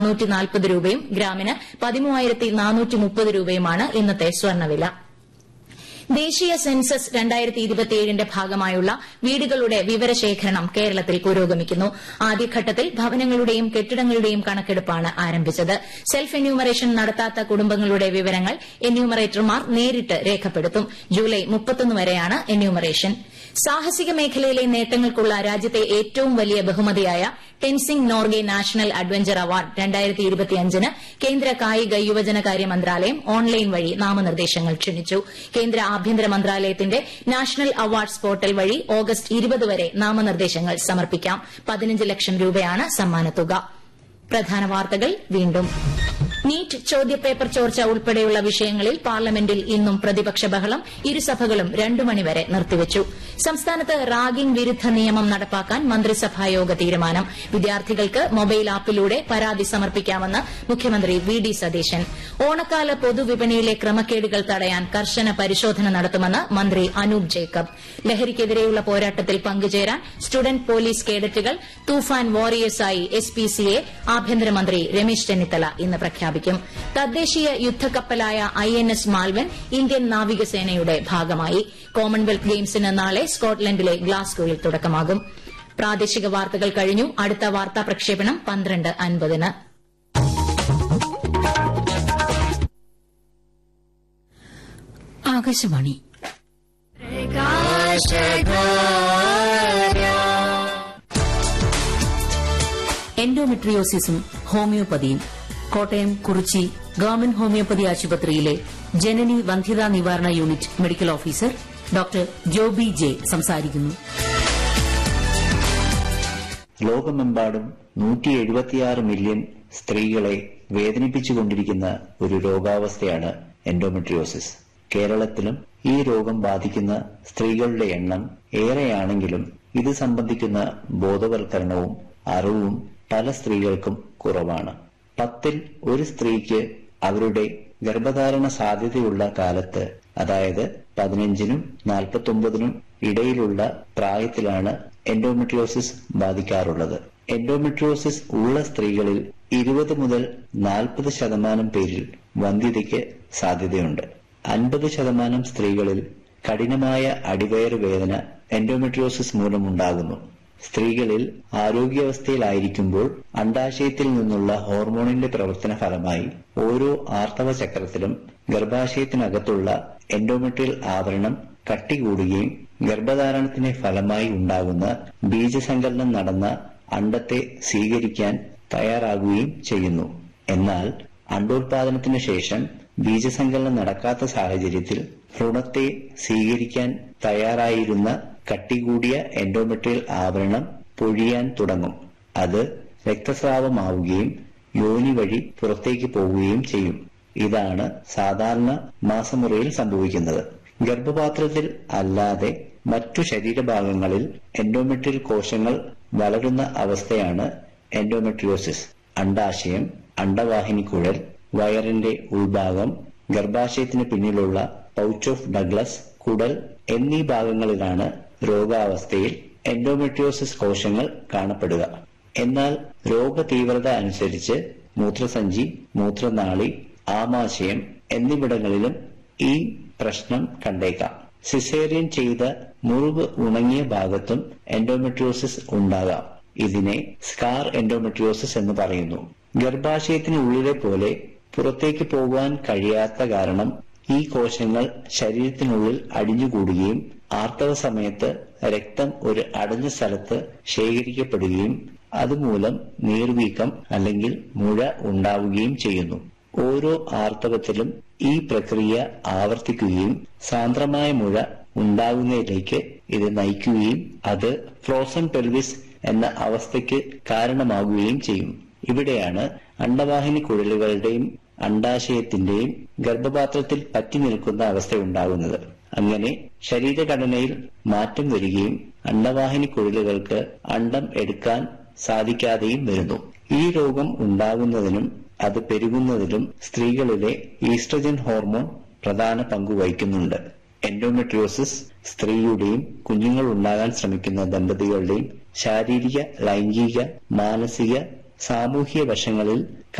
നൂറ്റി നാൽപ്പത് രൂപയും ഗ്രാമിന് പതിമൂവായിരത്തി നാനൂറ്റി മുപ്പത് രൂപയുമാണ് ഇന്നത്തെ സ്വർണ്ണവില ദേശീയ സെൻസസ് രണ്ടായിരത്തി ഇരുപത്തിയേഴിന്റെ ഭാഗമായുള്ള വീടുകളുടെ വിവരശേഖരണം കേരളത്തിൽ പുരോഗമിക്കുന്നു ആദ്യഘട്ടത്തിൽ ഭവനങ്ങളുടെയും കെട്ടിടങ്ങളുടെയും കണക്കെടുപ്പാണ് ആരംഭിച്ചത് സെൽഫ് എന്യൂമറേഷൻ നടത്താത്ത കുടുംബങ്ങളുടെ വിവരങ്ങൾ എന്യൂമറേറ്റർമാർ നേരിട്ട് രേഖപ്പെടുത്തും ജൂലൈ മുപ്പത്തൊന്ന് വരെയാണ് എന്യൂമറേഷൻ സാഹസിക മേഖലയിലെ നേട്ടങ്ങൾക്കുള്ള രാജ്യത്തെ ഏറ്റവും വലിയ ബഹുമതിയായ Tenzing Norgay national adventure award രണ്ടായിരത്തി ഇരുപത്തിയഞ്ചിന് കേന്ദ്ര കായിക യുവജനകാര്യ മന്ത്രാലയം ഓൺലൈൻ വഴി നാമനിർദ്ദേശങ്ങൾ ക്ഷണിച്ചു കേന്ദ്ര ആഭ്യന്തര മന്ത്രാലയത്തിന്റെ നാഷണൽ അവാർഡ്സ് പോർട്ടൽ വഴി ഓഗസ്റ്റ് ഇരുപത് വരെ നാമനിർദ്ദേശങ്ങൾ സമർപ്പിക്കാം പതിനഞ്ച് ലക്ഷം രൂപയാണ് സമ്മാനത്തുക പ്രധാന വാർത്തകൾ വീണ്ടും നീറ്റ് ചോദ്യപേപ്പർ ചോർച്ച ഉൾപ്പെടെയുള്ള വിഷയങ്ങളിൽ പാർലമെന്റിൽ ഇന്നും പ്രതിപക്ഷ ബഹളം ഇരുസഭകളും രണ്ടു മണിവരെ നിർത്തിവച്ചു സംസ്ഥാനത്ത് റാഗിംഗ് വിരുദ്ധ നിയമം നടപ്പാക്കാൻ മന്ത്രിസഭായോഗ തീരുമാനം വിദ്യാർത്ഥികൾക്ക് മൊബൈൽ ആപ്പിലൂടെ പരാതി സമർപ്പിക്കാമെന്ന് മുഖ്യമന്ത്രി വി ഡി സതീശൻ ഓണക്കാല പൊതുവിപണിയിലെ ക്രമക്കേടുകൾ തടയാൻ കർശന പരിശോധന നടത്തുമെന്ന് മന്ത്രി അനൂപ് ജേക്കബ് ലഹരിക്കെതിരെയുള്ള പോരാട്ടത്തിൽ പങ്കുചേരാൻ സ്റ്റുഡന്റ് പോലീസ് കേഡറ്റുകൾ തൂഫാൻ വാരിയേഴ്സായി എസ് പി സിയെ ആഭ്യന്തരമന്ത്രി രമേശ് ചെന്നിത്തല ഇന്ന് പ്രഖ്യാപിക്കും തദ്ദേശീയ യുദ്ധക്കപ്പലായ I N S Malvan Indian നാവികസേനയുടെ ഭാഗമായി കോമൺവെൽത്ത് ഗെയിംസിന് നാളെ സ്കോട്ട്ലൻഡിലെ ഗ്ലാസ്ഗോയിൽ തുടക്കമാകും പ്രാദേശിക വാർത്തകൾ കഴിഞ്ഞു അടുത്ത വാർത്താ പ്രക്ഷേപണം പന്ത്രണ്ട് അൻപതിന് ആകാശവാണി എൻഡോമെട്രിയോസിസും ഹോമിയോപ്പതിയും കോട്ടയം കുറിച്ചി ഗവൺമെന്റ് ഹോമിയോപ്പതി ആശുപത്രിയിലെ ജനനി വന്ധ്യതാ നിവാരണ unit medical officer doctor Joby J സംസാരിക്കുന്നു ലോകമെമ്പാടും നൂറ്റി എഴുപത്തിയാറ് മില്യൺ സ്ത്രീകളെ വേദനിപ്പിച്ചുകൊണ്ടിരിക്കുന്ന ഒരു രോഗാവസ്ഥയാണ് എൻഡോമെട്രിയോസിസ് കേരളത്തിലും ഈ രോഗം ബാധിക്കുന്ന സ്ത്രീകളുടെ എണ്ണം ഏറെയാണെങ്കിലും ഇത് സംബന്ധിക്കുന്ന ബോധവൽക്കരണവും അറിവും പല സ്ത്രീകൾക്കും കുറവാണ് പത്തിൽ ഒരു സ്ത്രീക്ക് അവരുടെ ഗർഭധാരണ സാധ്യതയുള്ള കാലത്ത് അതായത് പതിനഞ്ചിനും നാൽപ്പത്തൊമ്പതിനും ഇടയിലുള്ള പ്രായത്തിലാണ് എൻഡോമെട്രിയോസിസ് ബാധിക്കാറുള്ളത് എൻഡോമെട്രിയോസിസ് ഉള്ള സ്ത്രീകളിൽ ഇരുപത് മുതൽ നാൽപ്പത് ശതമാനം പേരിൽ വന്ധ്യതയ്ക്ക് സാധ്യതയുണ്ട് അൻപത് ശതമാനം സ്ത്രീകളിൽ കഠിനമായ അടിവയറ് വേദന എൻഡോമെട്രിയോസിസ് മൂലമുണ്ടാകുന്നു സ്ത്രീകളിൽ ആരോഗ്യാവസ്ഥയിലായിരിക്കുമ്പോൾ അണ്ടാശയത്തിൽ നിന്നുള്ള ഹോർമോണിന്റെ പ്രവർത്തന ഫലമായി ഓരോ ആർത്തവ ചക്രത്തിലും ഗർഭാശയത്തിനകത്തുള്ള എൻഡോമെട്രിയൽ ആവരണം കട്ടികൂടുകയും ഗർഭധാരണത്തിന് ഫലമായി ഉണ്ടാകുന്ന ബീജസങ്കലനം നടന്ന അണ്ടത്തെ സ്വീകരിക്കാൻ തയ്യാറാകുകയും ചെയ്യുന്നു എന്നാൽ അണ്ടോത്പാദനത്തിന് ശേഷം ബീജസങ്കലനം നടക്കാത്ത സാഹചര്യത്തിൽ ഭ്രൂണത്തെ സ്വീകരിക്കാൻ തയ്യാറായിരുന്ന കട്ടികൂടിയ എൻഡോമെട്രിയൽ ആവരണം പൊഴിയാൻ തുടങ്ങും അത് രക്തസ്രാവമാവുകയും യോനി വഴി പുറത്തേക്ക് പോവുകയും ചെയ്യും ഇതാണ് സാധാരണ മാസമുറയിൽ സംഭവിക്കുന്നത് ഗർഭപാത്രത്തിൽ അല്ലാതെ മറ്റു ശരീരഭാഗങ്ങളിൽ എൻഡോമെട്രിയൽ കോശങ്ങൾ വളരുന്ന അവസ്ഥയാണ് എൻഡോമെട്രിയോസിസ് അണ്ടാശയം അണ്ടവാഹിനിക്കുഴൽ വയറിന്റെ ഉൾഭാഗം ഗർഭാശയത്തിന് പിന്നിലുള്ള പൗച്ച് ഓഫ് ഡഗ്ലസ് കുടൽ എന്നീ ഭാഗങ്ങളിലാണ് രോഗാവസ്ഥയിൽ എൻഡോമെട്രിയോസിസ് കോശങ്ങൾ കാണപ്പെടുക എന്നാൽ രോഗതീവ്രത അനുസരിച്ച് മൂത്രസഞ്ചി മൂത്രനാളി ആമാശയം എന്നിവിടങ്ങളിലും ഈ പ്രശ്നം കണ്ടേക്കാം സിസേറിയൻ ചെയ്ത മുറിവ് ഉണങ്ങിയ ഭാഗത്തും എൻഡോമെട്രിയോസിസ് ഉണ്ടാകാം ഇതിനെ സ്കാർ എൻഡോമെട്രിയോസിസ് എന്ന് പറയുന്നു ഗർഭാശയത്തിന് ഉള്ളിലെ പോലെ പുറത്തേക്ക് പോകാൻ കഴിയാത്ത കാരണം ഈ കോശങ്ങൾ ശരീരത്തിനുള്ളിൽ അടിഞ്ഞുകൂടുകയും ആർത്തവ സമയത്ത് രക്തം ഒരു അടഞ്ഞ സ്ഥലത്ത് ശേഖരിക്കപ്പെടുകയും അതുമൂലം നീർവീക്കം അല്ലെങ്കിൽ മുഴ ഉണ്ടാവുകയും ചെയ്യുന്നു ഓരോ ആർത്തവത്തിലും ഈ പ്രക്രിയ ആവർത്തിക്കുകയും സാന്ദ്രമായ മുഴ ഉണ്ടാകുന്നതിലേക്ക് ഇത് നയിക്കുകയും അത് ഫ്രോസൺ പെൽവിസ് എന്ന അവസ്ഥയ്ക്ക് കാരണമാകുകയും ചെയ്യും ഇവിടെയാണ് അണ്ടവാഹിനി കുഴലുകളുടെയും അണ്ടാശയത്തിന്റെയും ഗർഭപാത്രത്തിൽ പറ്റി നിൽക്കുന്ന അവസ്ഥയുണ്ടാകുന്നത് അങ്ങനെ ശരീരഘടനയിൽ മാറ്റം വരികയും അണ്ടവാഹിനി കുഴലുകൾക്ക് അണ്ടം എടുക്കാൻ സാധിക്കാതെയും വരുന്നു ഈ രോഗം ഉണ്ടാകുന്നതിനും അത് പെരുകുന്നതിലും സ്ത്രീകളിലെ ഈസ്ട്രജൻ ഹോർമോൺ പ്രധാന പങ്ക് വഹിക്കുന്നുണ്ട് എൻഡോമെട്രിയോസിസ് സ്ത്രീയുടെയും കുഞ്ഞുങ്ങൾ ഉണ്ടാകാൻ ശ്രമിക്കുന്ന ദമ്പതികളുടെയും ശാരീരിക ലൈംഗിക മാനസിക സാമൂഹ്യ വശങ്ങളിൽ